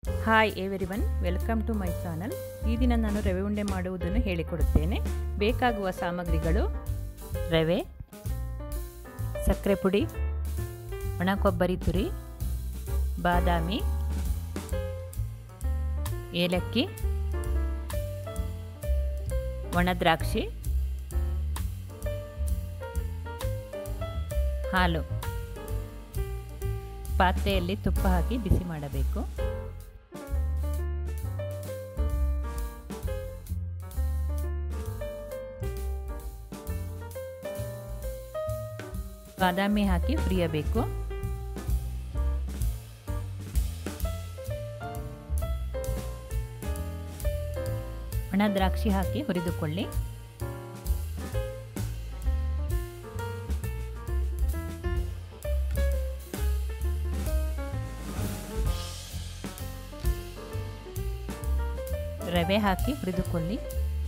hi everyone welcome to my channel ಈ ದಿನ ನಾನು ರವೆ ಉಂಡೆ ಮಾಡುವುದನ್ನು ಹೇಳಿಕೊಡುತ್ತೇನೆ ಬೇಕಾಗುವ ಸಾಮಗ್ರಿಗಳು ರವೆ ಸಕ್ಕರೆ ಪುಡಿ ಒಣ ಕೊಬ್ಬರಿ ತುರಿ ಬಾದಾಮಿ ಏಲಕ್ಕಿ ಒಣ ದ್ರಾಕ್ಷಿ ಹಾಲು ಪಾತ್ರೆಯಲ್ಲಿ ತುಪ್ಪ ಹಾಕಿ ಬಿಸಿ ಮಾಡಬೇಕು ಬಾದಾಮಿ ಹಾಕಿ ಹುರಿಯಬೇಕು ಒಣ ದ್ರಾಕ್ಷಿ ಹಾಕಿ ಹುರಿದುಕೊಳ್ಳಿ ರವೆ ಹಾಕಿ ಹುರಿದುಕೊಳ್ಳಿ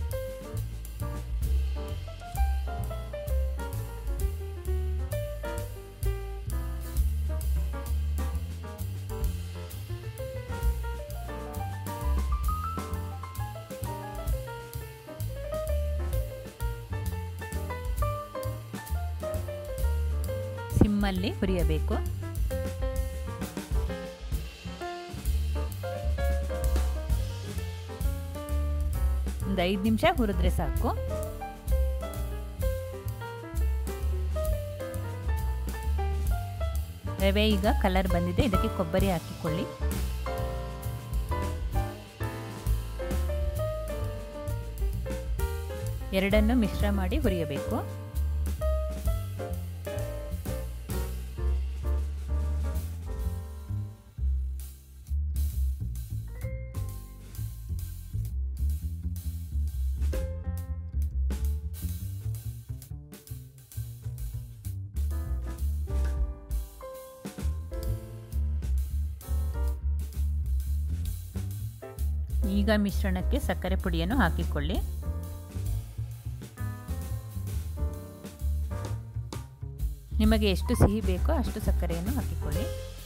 ಸಿಮ್ಮಲ್ಲಿ ಹುರಿಯಬೇಕು ಒಂದು ಐದು ನಿಮಿಷ ಹುರಿದ್ರೆ ಸಾಕು ರವೆ ಈಗ ಕಲರ್ ಬಂದಿದೆ ಇದಕ್ಕೆ ಕೊಬ್ಬರಿ ಹಾಕಿಕೊಳ್ಳಿ ಎರಡನ್ನು ಮಿಶ್ರ ಮಾಡಿ ಹುರಿಯಬೇಕು ಈಗ ಮಿಶ್ರಣಕ್ಕೆ ಸಕ್ಕರೆ ಪುಡಿಯನ್ನು ಹಾಕಿಕೊಳ್ಳಿ ನಿಮಗೆ ಎಷ್ಟು ಸಿಹಿ ಬೇಕೋ ಅಷ್ಟು ಸಕ್ಕರೆಯನ್ನು ಹಾಕಿಕೊಳ್ಳಿ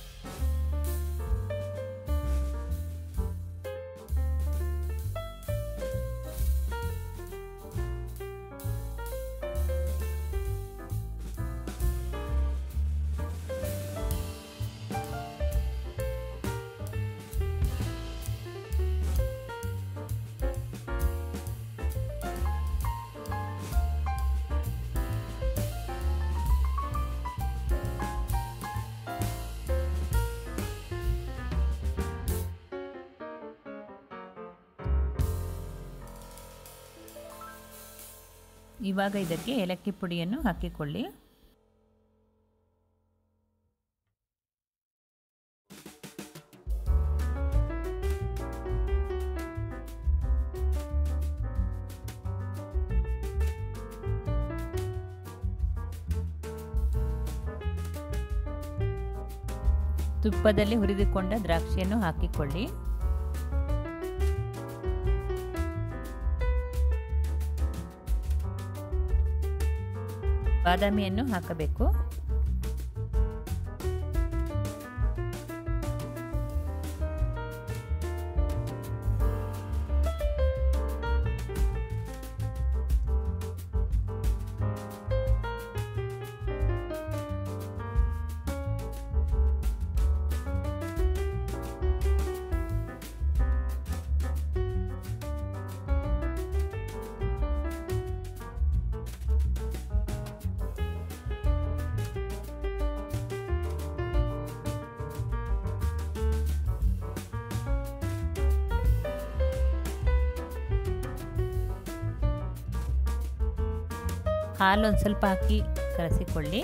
ಇವಾಗ ಇದಕ್ಕೆ ಏಲಕ್ಕಿ ಪುಡಿಯನ್ನು ಹಾಕಿಕೊಳ್ಳಿ ತುಪ್ಪದಲ್ಲಿ ಹುರಿದುಕೊಂಡ ದ್ರಾಕ್ಷಿಯನ್ನು ಹಾಕಿಕೊಳ್ಳಿ ಬಾದಾಮಿಯನ್ನು ಹಾಕಬೇಕು ಹಾಲು ಒಂದು ಸ್ವಲ್ಪ ಹಾಕಿ ಕಲಸಿಕೊಳ್ಳಿ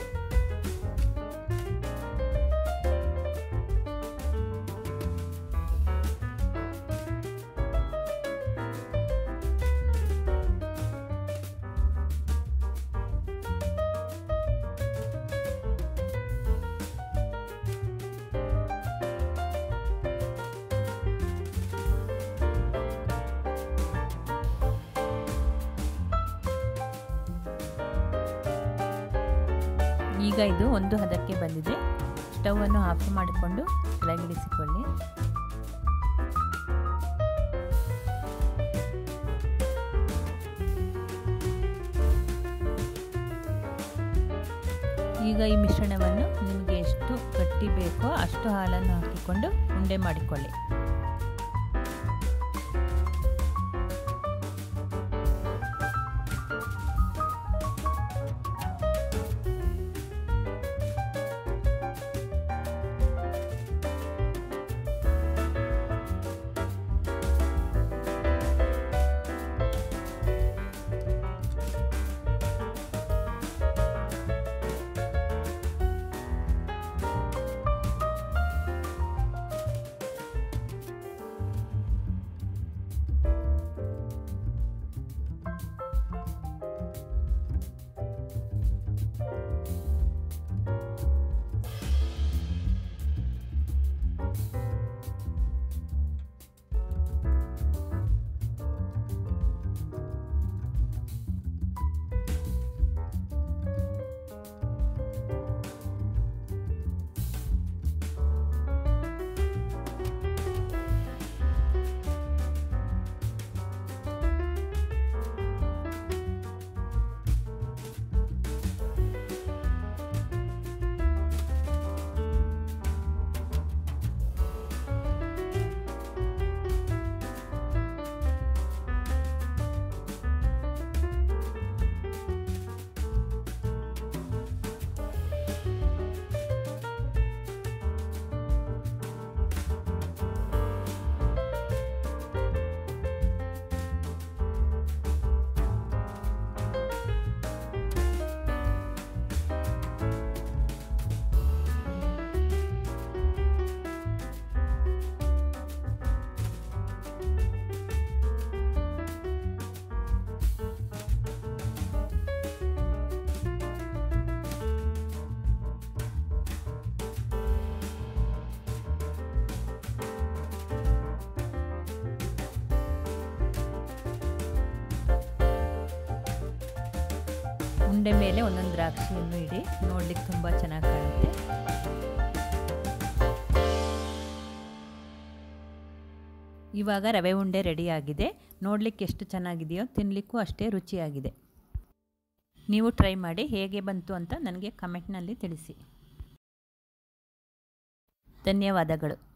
ಈಗ ಇದು ಒಂದು ಹದಕ್ಕೆ ಬಂದಿದೆ ಸ್ಟವನ್ನು ಆಫ್ ಮಾಡಿಕೊಂಡು ಕೆಳಗಿಳಿಸಿಕೊಳ್ಳಿ ಈಗ ಈ ಮಿಶ್ರಣವನ್ನು ನಿಮಗೆ ಎಷ್ಟು ಗಟ್ಟಿ ಬೇಕೋ ಅಷ್ಟು ಹಾಲನ್ನು ಹಾಕಿಕೊಂಡು ಉಂಡೆ ಮಾಡಿಕೊಳ್ಳಿ ಉಂಡೆ ಮೇಲೆ ಒಂದೊಂದು ದ್ರಾಕ್ಷಿಯನ್ನು ಇಡಿ ನೋಡ್ಲಿಕ್ಕೆ ತುಂಬ ಚೆನ್ನಾಗಿ ಕಾಣುತ್ತೆ ಇವಾಗ ರವೆ ಉಂಡೆ ರೆಡಿಯಾಗಿದೆ ನೋಡಲಿಕ್ಕೆ ಎಷ್ಟು ಚೆನ್ನಾಗಿದೆಯೋ ತಿನ್ನಲಿಕ್ಕೂ ಅಷ್ಟೇ ರುಚಿಯಾಗಿದೆ ನೀವು ಟ್ರೈ ಮಾಡಿ ಹೇಗೆ ಬಂತು ಅಂತ ನನಗೆ ಕಮೆಂಟ್ನಲ್ಲಿ ತಿಳಿಸಿ ಧನ್ಯವಾದಗಳು